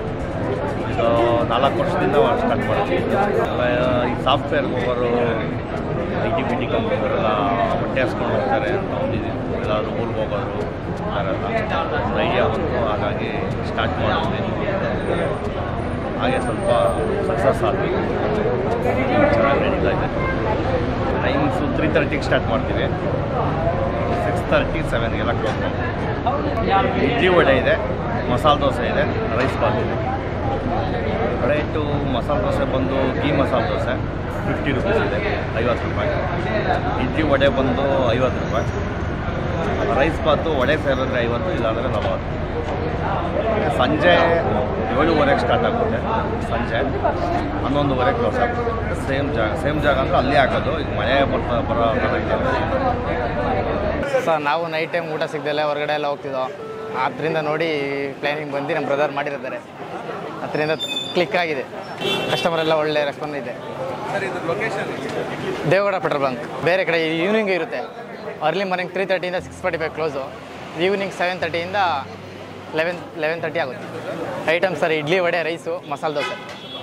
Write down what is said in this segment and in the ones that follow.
ಇದು ನಾಲ್ಕು ವರ್ಷದಿಂದ ಸ್ಟಾರ್ಟ್ ಮಾಡಿದ್ವಿ ಎಲ್ಲ ಈ ಸಾಫ್ಟ್ವೇರ್ ಹೋಗೋರು ಐ ಟಿ ಬಿ ಟಿ ಕಂಪ್ನಿಯವರೆಲ್ಲ ಹೊಟ್ಟೆ ಹಸ್ಕೊಂಡು ಹೋಗ್ತಾರೆ ಅಂತ ಒಂದಿದೆ ಎಲ್ಲಾದರೂ ಊರಿಗೆ ಹೋಗೋರು ಆ ಥರ ಎಲ್ಲ ಒಂದು ಐಡಿಯಾ ಬಂತು ಹಾಗಾಗಿ ಸ್ಟಾರ್ಟ್ ಮಾಡಿದ್ವಿ ಹಾಗೆ ಸ್ವಲ್ಪ ಸಕ್ಸಸ್ ಆದ್ವಿ ಚೆನ್ನಾಗಿ ನಡೀತಾ ಇದೆ ಟೈಮ್ಸು ತ್ರೀ ತರ್ಟಿಗೆ ಸ್ಟಾರ್ಟ್ ಮಾಡ್ತೀವಿ ಸಿಕ್ಸ್ ತರ್ಟಿ ಸೆವೆನ್ಗೆಲ್ಲ ಕ್ಲೋಸ್ ಮಾಡ್ತೀವಿ ಇಡ್ಲಿ ವಡೆ ಇದೆ ಮಸಾಲೆ ದೋಸೆ ಇದೆ ರೈಸ್ ಬಾತ್ ಇದೆ ರೇಟು ಮಸಾಲೆ ದೋಸೆ ಬಂದು ಗೀ ಮಸಾಲೆ ದೋಸೆ ಫಿಫ್ಟಿ ರುಪೀಸ್ ಇದೆ ಐವತ್ತು ರೂಪಾಯಿ ಇಡ್ಲಿ ವಡೆ ಬಂದು ಐವತ್ತು ರೂಪಾಯಿ ರೈಸ್ ಬಾತು ವಡೆ ಸೇರಿದ್ರೆ ಐವತ್ತು ಇಲ್ಲಾಂದರೆ ನಲವತ್ತು ಸಂಜೆ ಏಳುವರೆಗೆ ಸ್ಟಾರ್ಟ್ ಆಗುತ್ತೆ ಸಂಜೆ ಹನ್ನೊಂದುವರೆಗೆ ಕ್ಲೋಸ್ ಆಗುತ್ತೆ ಸೇಮ್ ಜಾಗ ಸೇಮ್ ಜಾಗ ಅಂದರೆ ಅಲ್ಲೇ ಆಗೋದು ಈಗ ಮಳೆ ಬರ್ತಾ ಬರೋ ಸರ್ ನಾವು ನೈಟ್ ಟೈಮ್ ಊಟ ಸಿಗ್ದಲ್ಲೇ ಹೊರಗಡೆ ಎಲ್ಲ ಹೋಗ್ತಿದ್ದೋ ಅದರಿಂದ ನೋಡಿ ಪ್ಲ್ಯಾನಿಂಗ್ ಬಂದು ನಮ್ಮ ಬ್ರದರ್ ಮಾಡಿರ್ತಾರೆ ಅದರಿಂದ ಕ್ಲಿಕ್ ಆಗಿದೆ ಕಸ್ಟಮರ್ ಎಲ್ಲ ಒಳ್ಳೆ ರೆಸ್ಪಾನ್ಸ್ ಇದೆ ದೇವಗಡ ಪೆಟ್ರೋಲ್ ಬಂಕ್ ಬೇರೆ ಕಡೆ ಈವ್ನಿಂಗ್ ಇರುತ್ತೆ ಅರ್ಲಿ ಮಾರ್ನಿಂಗ್ ತ್ರೀ ತರ್ಟಿಯಿಂದ six forty five close evening seven ತರ್ಟಿಯಿಂದ ಲೆವೆನ್ ಲೆವೆನ್ ತರ್ಟಿ ಆಗುತ್ತೆ item sir idli vada rice masala dosa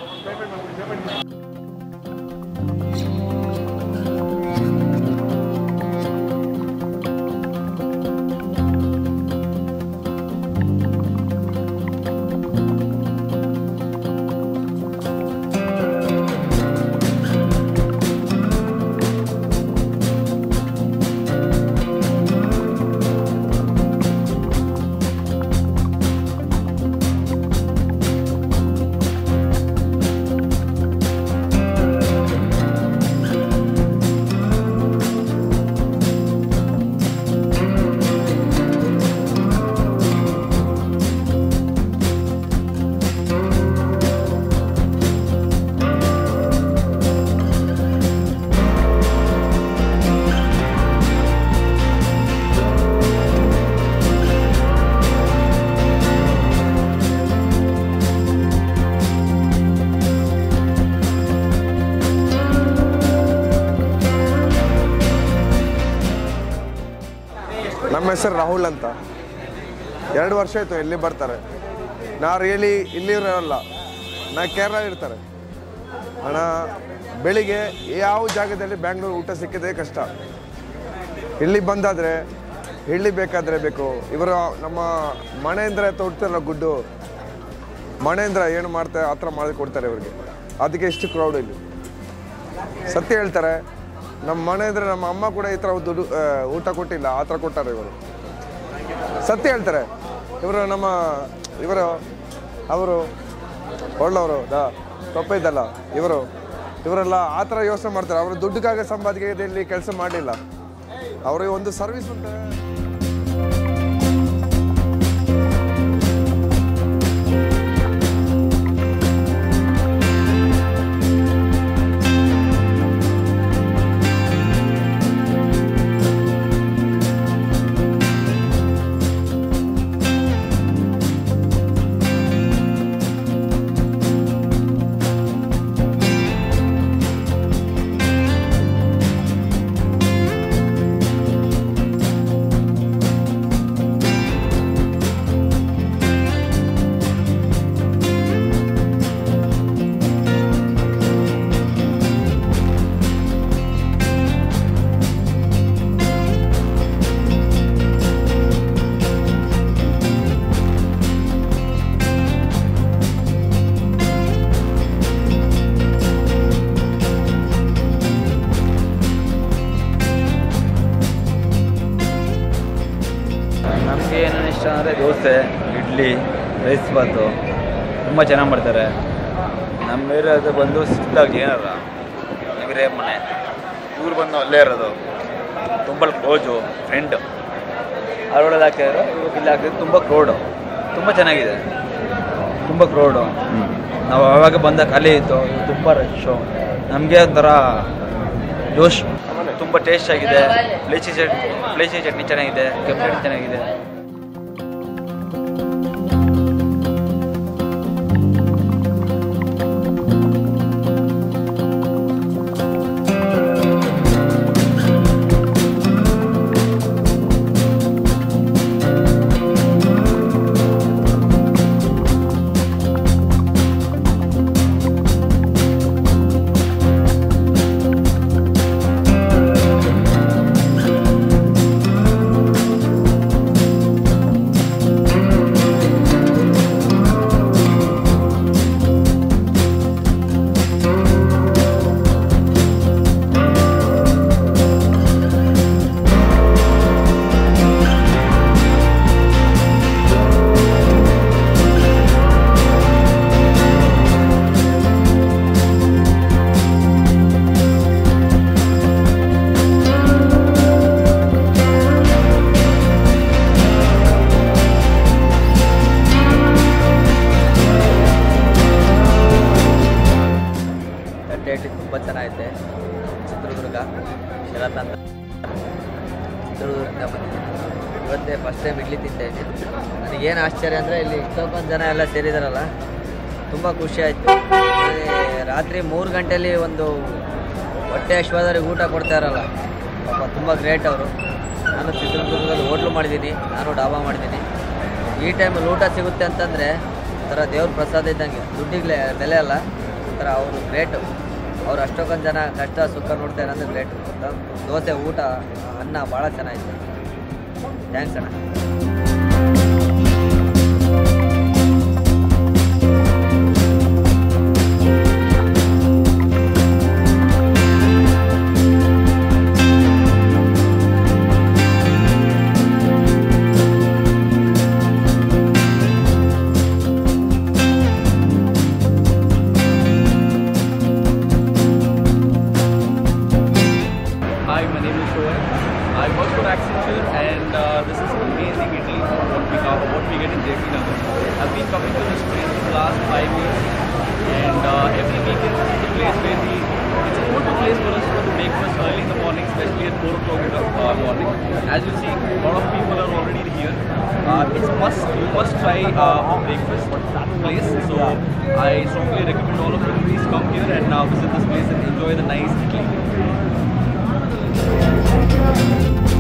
ನಮ್ಮ ಹೆಸರು ರಾಹುಲ್ ಅಂತ ಎರಡು ವರ್ಷ ಆಯಿತು ಇಲ್ಲಿ ಬರ್ತಾರೆ ನಾ ರಿಯಲಿ ಇಲ್ಲಿರೋಲ್ಲ ನಾ ಕೇರಳ ಇರ್ತಾರೆ ಅಣ್ಣ ಬೆಳಿಗ್ಗೆ ಯಾವ ಜಾಗದಲ್ಲಿ ಬ್ಯಾಂಗ್ಳೂರು ಊಟ ಸಿಕ್ಕಿದ್ರೆ ಕಷ್ಟ ಇಲ್ಲಿ ಬಂದಾದರೆ ಇಲ್ಲಿ ಬೇಕಾದರೆ ಬೇಕು ಇವರು ನಮ್ಮ ಮಣೇಂದ್ರ ತೊಡ್ತಾರಲ್ಲ ಗುಡ್ಡು ಮಣೇಂದ್ರ ಏನು ಮಾಡ್ತಾರೆ ಆ ಥರ ಮಾಡಿ ಕೊಡ್ತಾರೆ ಇವ್ರಿಗೆ ಅದಕ್ಕೆ ಇಷ್ಟು ಕ್ರೌಡ್ ಇಲ್ಲಿ ಸತ್ಯ ಹೇಳ್ತಾರೆ ನಮ್ಮ ಮಣೇಂದ್ರ ನಮ್ಮ ಅಮ್ಮ ಕೂಡ ಈ ಥರ ದುಡ್ಡು ಆ, ಊಟ ಕೊಟ್ಟಿಲ್ಲ ಆ ಥರ ಕೊಟ್ಟಾರೆ ಇವರು ಸತ್ಯ ಹೇಳ್ತಾರೆ ಇವರು ನಮ್ಮ ಇವರು ಅವರು ಒಳ್ಳವರು ದಾ ತಪ್ಪಿದ್ದಲ್ಲ ಇವರು ಇವರೆಲ್ಲ ಆ ಥರ ಯೋಚನೆ ಮಾಡ್ತಾರೆ ಅವರು ದುಡ್ಡುಗಾಗ ಸಂಪಾದಿಕೆಯಲ್ಲಿ ಕೆಲಸ ಮಾಡಲಿಲ್ಲ ಅವ್ರಿಗೆ ಒಂದು ಸರ್ವಿಸ್ ಉಂಟು ನಮಗೆ ಏನೇನು ಇಷ್ಟ ಅಂದರೆ ದೋಸೆ ಇಡ್ಲಿ ರೈಸ್ ಬಾತು ತುಂಬ ಚೆನ್ನಾಗಿ ಮಾಡ್ತಾರೆ ನಮ್ಮ ಏರಿಯಾದ ಬಂದು ಸಿಕ್ತಾಗ ಏನಾರ ಇವರೇ ಮನೆ ಇವ್ರು ಬಂದು ಅಲ್ಲೇ ಇರೋದು ತುಂಬ ಕ್ಲೋಜು ಫ್ರೆಂಡ್ ಅದರೊಳಗೆ ಹಾಕಿದ್ರೆ ಇವಾಗ ಇಲ್ಲಿ ಹಾಕಿದ್ರೆ ತುಂಬ ಕ್ರೌಡು ತುಂಬ ಚೆನ್ನಾಗಿದೆ ತುಂಬ ಕ್ರೌಡು ನಾವು ಆವಾಗ ಬಂದ ಖಾಲಿ ಇತ್ತು ಇವಾಗ ತುಂಬ ರಶ್ಶು ನಮಗೆ ಒಂಥರ ಜೋಶ್ ತುಂಬ ಟೇಸ್ಟ್ ಆಗಿದೆ ಪ್ಲೇಸಿ ಚಟ್ ಪ್ಲೇಸಿ ಚಟ್ನಿ ಚೆನ್ನಾಗಿದೆ ಕೆಂಪು ಚಟ್ನಿ ಚೆನ್ನಾಗಿದೆ ಬಟ್ಟೆ ಇಟ್ಟು ತುಂಬ ಚೆನ್ನಾಗೈತೆ ಚಿತ್ರದುರ್ಗ ಶರತ್ ಅಂತ ಚಿತ್ರದುರ್ಗದಿಂದ ಬಂದಿದ್ದೀನಿ ಇವತ್ತೇ ಫಸ್ಟ್ ಟೈಮ್ ಇಡ್ಲಿ ತಿಂತಾ ಇದ್ದೀನಿ ನನಗೇನು ಆಶ್ಚರ್ಯ ಅಂದರೆ ಇಲ್ಲಿ ಇಷ್ಟೊಂದು ಜನ ಎಲ್ಲ ಸೇರಿದಾರಲ್ಲ ತುಂಬ ಖುಷಿ ಆಯಿತು ರಾತ್ರಿ ಮೂರು ಗಂಟೆಯಲ್ಲಿ ಒಂದು ಹೊಟ್ಟೆ ಅಶ್ವಾದವ್ರಿಗೆ ಊಟ ಕೊಡ್ತಾ ಇರಲ್ಲ ಪಾಪ ತುಂಬ ಗ್ರೇಟ್ ಅವರು ನಾನು ಚಿತ್ರದುರ್ಗದಲ್ಲಿ ಹೋಟ್ಲು ಮಾಡಿದ್ದೀನಿ ನಾನು ಡಾಬಾ ಮಾಡಿದ್ದೀನಿ ಈ ಟೈಮಲ್ಲಿ ಊಟ ಸಿಗುತ್ತೆ ಅಂತಂದರೆ ಒಂಥರ ದೇವ್ರ ಪ್ರಸಾದ ಇದ್ದಂಗೆ ದುಡ್ಡಿಗೆ ಬೆಲೆ ಅಲ್ಲ ಒಂಥರ ಅವರು ಗ್ರೇಟು ಅವ್ರು ಅಷ್ಟೊಂದು ಜನ ಕಷ್ಟ ಸುಖ ನೋಡ್ತಾ ಇರೋಂದ್ರೆ ಗ್ರೇಟ್ ದೋಸೆ ಊಟ ಅನ್ನ ಭಾಳ ಚೆನ್ನಾಗಿದೆ ಥ್ಯಾಂಕ್ಸ್ ಅಣ್ಣ Hi, my name is Shoaib. I work for Accenture and uh, this is amazing Italy, what we have, what we get in JP Nagar. I've been coming to this place for the last five years and uh, every weekend this is the place where we, it's a go-to place for us for the breakfast early in the morning, especially at 4 o'clock in the uh, morning. As you see, a lot of people are already here. Uh, it's must, you must try uh, breakfast place. So I strongly recommend all of you to please come here and uh, visit this place and enjoy the nice Italy.